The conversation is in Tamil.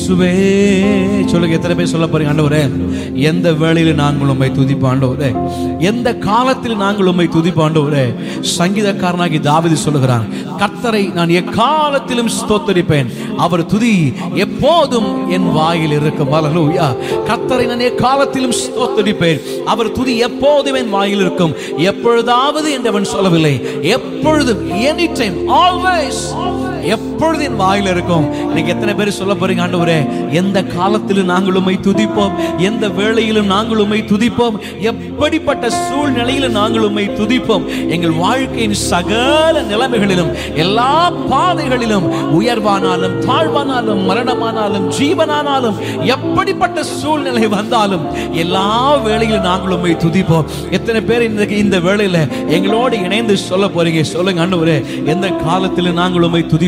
இயேசுவே சொல்லுங்க எத்தனை பேர் சொல்ல போறீங்க ஆண்டவரே எந்த வேளையில நாங்கள் உம்மை துதிப்போம் ஆண்டவரே எந்த காலத்தில் நாங்கள் உம்மை துதிப்போம் ஆண்டவரே சங்கீதக்காரனாகி தாவீது சொல்லுகிறான் கர்த்தரை நான் எக்காலத்திலும் ஸ்தோத்தரிப்பேன் அவர் துதி எப்போதும் என் வாயில் இருக்கும் ஹalleluya கர்த்தரை நான் எக்காலத்திலும் ஸ்தோத்தரிப்பேன் அவர் துதி எப்போதும் என் வாயில் இருக்கும் எப்பொழுதாவது என்று அவன் சொல்லவில்லை எப்பொழுதும் எனி டைம் ஆல்வேஸ் எப்பொழுது என் வாயில் இருக்கும் இன்னைக்கு எத்தனை பேர் சொல்ல போறீங்க ஆண்டவரே எந்த காலத்திலும் நாங்கள் உம்மை துதிப்போம் எந்த வேளையிலும் நாங்கள் உம்மை துதிப்போம் எப்படிப்பட்ட சூழ்நிலையிலும் நாங்கள் உம்மை துதிப்போம் எங்கள் வாழ்க்கையின் சகல நிலைமைகளிலும் எல்லா பாதைகளிலும் உயர்வானாலும் தாழ்வானாலும் மரணமானாலும் ஜீவனானாலும் எப்படிப்பட்ட சூழ்நிலை வந்தாலும் எல்லா வேளையிலும் நாங்கள் உம்மை துதிப்போம் எத்தனை பேர் இன்றைக்கு இந்த வேளையில எங்களோடு இணைந்து சொல்ல போறீங்க சொல்லுங்க ஆண்டவரே எந்த காலத்திலும் நாங்கள் உம்மை துதி